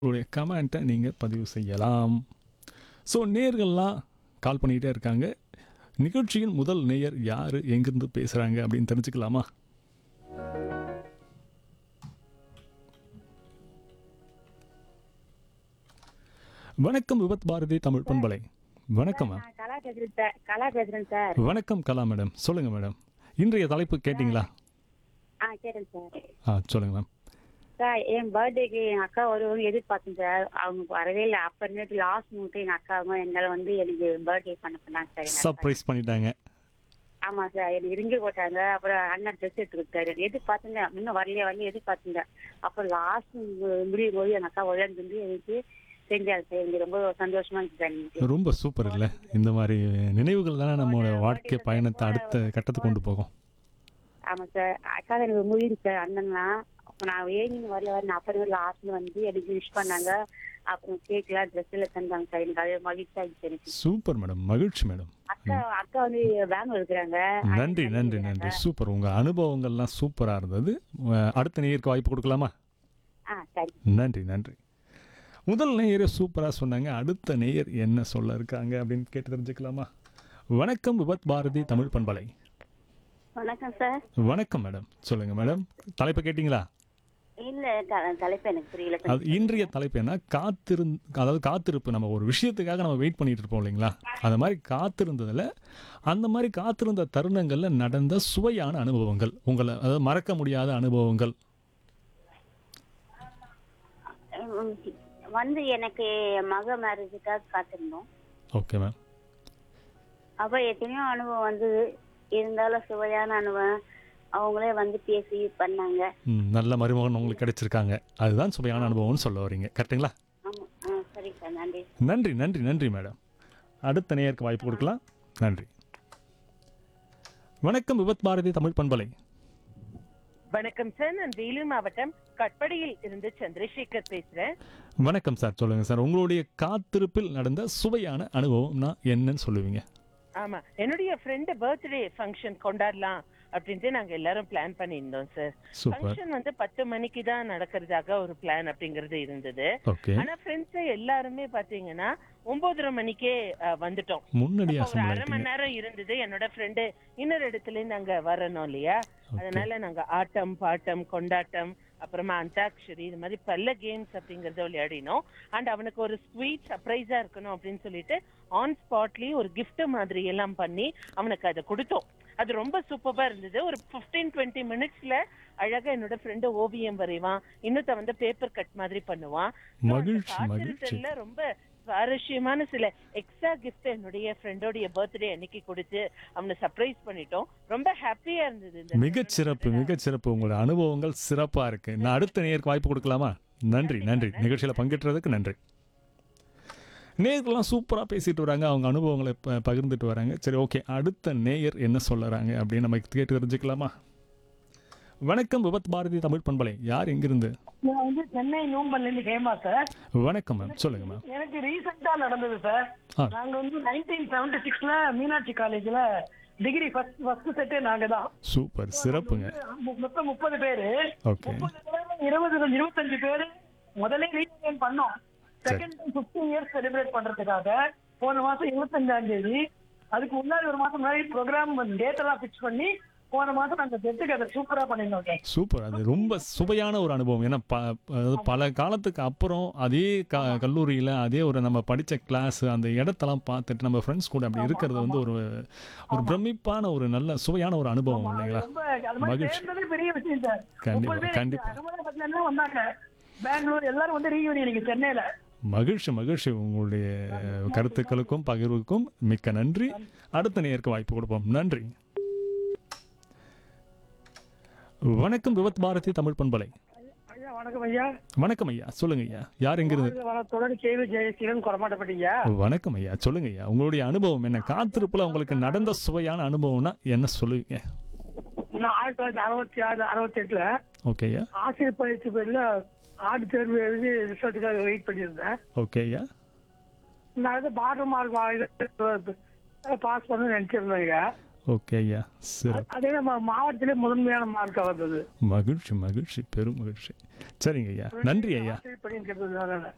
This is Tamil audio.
உங்களுடைய கமெண்ட்டை நீங்கள் பதிவு செய்யலாம் ஸோ நேர்கள்லாம் கால் பண்ணிக்கிட்டே இருக்காங்க நிகழ்ச்சியின் முதல் நேயர் யார் எங்கேருந்து பேசுகிறாங்க அப்படின்னு தெரிஞ்சுக்கலாமா வணக்கம் விபத் பாரதி தமிழ் பண்பலை வணக்கம் மேம் நான் கலா பேசுறேன் சார் கலா பேசுறேன் சார் வணக்கம் கலா மேடம் சொல்லுங்கள் மேடம் இன்றைய தலைப்பு கேட்டிங்களா ஆ கேட்டேன் சார் ஆ சொல்லுங்கள் மேம் சார் என் பர்த்டேக்கு என் அக்கா வருவாங்க எதிர்பார்த்தேன் சார் அவங்க வரவே இல்லை அப்ப இருந்துட்டு லாஸ்ட் மூட்டை எங்க அக்காவும் என்னால வந்து எனக்கு பர்த்டே பண்ண பண்ணாங்க சார் எங்க அக்கா. சர்ப்ரைஸ் பண்ணிட்டாங்க ஆமா சார் எனக்கு ரிங்கு போட்டாங்க அப்புறம் அண்ணன் ட்ரெஸ் எடுத்து கொடுத்தாரு எதிர்பார்த்துங்க இன்னும் வரலையே வரலையே எதிர்பார்த்துங்க அப்புறம் லாஸ்ட் முடியும் போது எங்க அக்கா விளையாண்டு எனக்கு செஞ்சாரு சார் எனக்கு ரொம்ப சந்தோஷமா இருந்துச்சு சார் எனக்கு ரொம்ப சூப்பர் இல்லை இந்த மாதிரி நினைவுகள் தானே நம்மளோட வாழ்க்கை பயணத்தை அடுத்த கட்டத்துக்கு கொண்டு போகும் ஆமா சார் அக்கா எனக்கு முடியுது சார் அண்ணன்லாம் அப்ப நான் ஏங்கின்னு வரல வரேன் அப்புறம் லாஸ்ட்ல வந்து எனக்கு விஷ் பண்ணாங்க அப்புறம் கேக்லாம் ட்ரெஸ் எல்லாம் தந்தாங்க சார் எனக்கு அது மகிழ்ச்சி ஆயிடுச்சு எனக்கு சூப்பர் மேடம் மகிழ்ச்சி மேடம் அக்கா அக்கா வந்து பெங்களூர் இருக்கிறாங்க நன்றி நன்றி நன்றி சூப்பர் உங்கள் அனுபவங்கள்லாம் சூப்பராக இருந்தது அஹ் அடுத்த நேயருக்கு வாய்ப்பு கொடுக்கலாமா ஆ சரி நன்றி நன்றி முதல் நேயரை சூப்பராக சொன்னாங்க அடுத்த நேயர் என்ன சொல்ல இருக்காங்க அப்படின்னு கேட்டு தெரிஞ்சுக்கலாமா வணக்கம் விபத் பாரதி தமிழ் பண்பலை வணக்கம் சார் வணக்கம் மேடம் சொல்லுங்கள் மேடம் தலைப்பை கேட்டிங்களா இல்ல தலைப்பு எனக்கு புரியல அது இன்றைய தலைப்பு என்ன காத்திருந் அதாவது காத்திருப்பு நம்ம ஒரு விஷயத்துக்காக நம்ம வெயிட் பண்ணிட்டு இருப்போம் இல்லைங்களா அந்த மாதிரி காத்திருந்ததில் அந்த மாதிரி காத்திருந்த தருணங்களில் நடந்த சுவையான அனுபவங்கள் உங்களை அதாவது மறக்க முடியாத அனுபவங்கள் வந்து எனக்கு மக மேரேஜுக்காக காத்திருந்தோம் ஓகே மேம் அப்ப எத்தனையோ அனுபவம் வந்தது இருந்தாலும் சுவையான அனுபவம் அவங்களே வந்து பேசி பண்ணாங்க ம், நல்ல மருமகன் உங்களுக்கு கிடைச்சிருக்காங்க அதுதான் சுவையான அனுபவம்னு சொல்ல வரீங்க கரெக்டுங்களா ஆமா ஆ சரி சார் நன்றி நன்றி நன்றி நன்றி மேடம் அடுத்த நேயருக்கு வாய்ப்பு கொடுக்கலாம் நன்றி வணக்கம் விபத் பாரதி தமிழ் பண்பலை வணக்கம் சார் நான் வேலூர் மாவட்டம் கட்படியில் இருந்து சந்திரசேகர் பேசுறேன் வணக்கம் சார் சொல்லுங்கள் சார் உங்களுடைய காத்திருப்பில் நடந்த சுவையான அனுபவம்னா என்னன்னு சொல்லுவீங்க ஆமா என்னுடைய ஃப்ரெண்டு பர்த்டே ஃபங்க்ஷன் கொண்டாடலாம் அப்படின்ட்டு நாங்க எல்லாரும் பிளான் பண்ணியிருந்தோம் சார் சூப்பர் ஃபங்க்ஷன் வந்து பத்து மணிக்கு தான் நடக்கிறதாக ஒரு பிளான் அப்படிங்கிறது இருந்தது ஓகே ஆனா ஃப்ரெண்ட்ஸ் எல்லாருமே பாத்தீங்கன்னா ஒன்பதரை மணிக்கே அஹ், வந்துட்டோம் முன்னாடி அப்ப ஒரு அசம்பிள் அரை மணி ஆயிட்டீங்க நேரம் இருந்தது என்னோட ஃப்ரெண்டு இன்னொரு இடத்துல இருந்து அங்க வரணும் இல்லையா அதனால நாங்க ஆட்டம் பாட்டம் கொண்டாட்டம் அப்புறமா அந்தாக்ஷரி இது மாதிரி பல கேம்ஸ் அப்படிங்கறத விளையாடினோம் அண்ட் அவனுக்கு ஒரு ஸ்வீட் சர்ப்ரைஸா இருக்கணும் அப்படின்னு சொல்லிட்டு ஆன் ஸ்பாட்லயே ஒரு gift மாதிரி எல்லாம் பண்ணி அவனுக்கு அதை கொடுத்தோம் அது ரொம்ப சூப்பரா இருந்தது ஒரு 15 டுவெண்ட்டி மினிட்ஸ்ல அழகா என்னோட ஃப்ரெண்டு ஓவியம் வரைவான் இன்னொருத்த வந்து பேப்பர் கட் மாதிரி பண்ணுவான் So, அந்த மகிழ்ச்சி, மகிழ்ச்சி. காத்திருத்தல்ல ரொம்ப சுவாரஸ்யமான சில எக்ஸ்ட்ரா கிஃப்ட் என்னுடைய ஃப்ரெண்டோடைய பர்த்டே அன்னைக்கு கொடுத்து அவனை சர்ப்ரைஸ் பண்ணிட்டோம் ரொம்ப ஹாப்பியா இருந்தது இந்த மிகச் சிறப்பு மிகச் சிறப்பு உங்களோட அனுபவங்கள் சிறப்பா இருக்கு நான் அடுத்த நேயருக்கு வாய்ப்பு கொடுக்கலாமா நன்றி நன்றி நிகழ்ச்சியில் பங்கேற்றதுக்கு நன்றி நேயர்கள்லாம் சூப்பராக பேசிட்டு வராங்க அவங்க அனுபவங்களை ப பகிர்ந்துட்டு வராங்க சரி ஓகே அடுத்த நேயர் என்ன சொல்லுறாங்க அப்படின்னு நம்ம கேட்டு தெரிஞ்சுக்கலாமா வணக்கம் விபத் பாரதி தமிழ் பண்பலை யார் எங்கிருந்து நான் வந்து சென்னை நூம்பல்ல இருந்து ஹேமா சார் வணக்கம் மேம் சொல்லுங்க மேம் எனக்கு ரீசெண்டா நடந்தது சார் ஆ. நாங்க வந்து நைன்டீன் செவன்டி சிக்ஸ்ல மீனாட்சி காலேஜ்ல டிகிரி ஃபர்ஸ்ட் ஃபர்ஸ்ட் செட்டே நாங்க தான் சூப்பர் சிறப்புங்க மு- மொத்தம் முப்பது பேரு ஓகே முப்பது பேரு இருபது இருபத்தஞ்சு பேரு முதல்ல ரீயூனியன் பண்ணோம் செகண்ட் பிப்டீன் இயர்ஸ் செலிப்ரேட் பண்றதுக்காக போன மாசம் இருபத்தஞ்சாம் தேதி அதுக்கு முன்னாடி ஒரு மாசம் முன்னாடி ப்ரோக்ராம் டேட் எல்லாம் ஃபிக்ஸ் பண்ணி போன மாசம் நாங்க கெட்டுக்கு அதை சூப்பரா பண்ணிருந்தோம் சார் சூப்பர் அது ரொம்ப சுவையான ஒரு அனுபவம் ஏன்னா ப அதாவது பல காலத்துக்கு அப்புறம் அதே க கல்லூரியில் அதே ஒரு நம்ம படித்த கிளாஸ் அந்த இடத்தெல்லாம் பார்த்துட்டு நம்ம ஃப்ரெண்ட்ஸ் கூட அப்படி இருக்கிறது வந்து ஒரு ஒரு பிரமிப்பான ஒரு நல்ல சுவையான ஒரு அனுபவம் இல்லைங்களா ரொம்ப அது மாதிரி மகிழ்ச்சி. சேர்ந்ததே பெரிய விஷயம் சார் கண்டிப்பா, முப்பது பேர் கண்டிப்பா. அகமதாபாத்ல எல்லாம் வந்தாங்க பெங்களூர் எல்லாரும் வந்து ரீயூனியன் இங்க சென்னையில மகிழ்ச்சி மகிழ்ச்சி உங்களுடைய கருத்துக்களுக்கும் பகிர்வுக்கும் மிக்க நன்றி அடுத்த நேருக்கு வாய்ப்பு கொடுப்போம் நன்றி வணக்கம் விபத் பாரதி தமிழ் பண்பலை ஐயா வணக்கம் ஐயா வணக்கம் ஐயா சொல்லுங்க ஐயா யார் எங்கிருந்து வளத்தோட கேள்வி ஜெயசீலன் குறமாட்டப்பட்டீங்க வணக்கம் ஐயா சொல்லுங்க ஐயா உங்களுடைய அனுபவம் என்ன காத்திருப்புல உங்களுக்கு நடந்த சுவையான அனுபவம்னா என்ன சொல்லுவீங்க நான் ஆயிரத்தி தொள்ளாயிரத்தி அறுபத்தி ஆறு அறுபத்தி எட்டுல ஓகே ஐயா ஆசிரியர் பயிற்சி பேர்ல ஆடு தேர்வு எழுதி ரிசல்ட்டுக்காக வெயிட் பண்ணியிருந்தேன் ஓகே ஐயா நான் வந்து பாட்டம் மார்க் பாஸ் பண்ண நினைச்சிருந்தேன் ஐயா ஓகே ஐயா சிறப்பு அதே நம்ம மாவட்டத்திலே முதன்மையான மார்க்கா வந்தது மகிழ்ச்சி மகிழ்ச்சி பெரும் மகிழ்ச்சி சரிங்க ஐயா நன்றி ஐயா ஆசிரியர் பணிங்கிறதுனால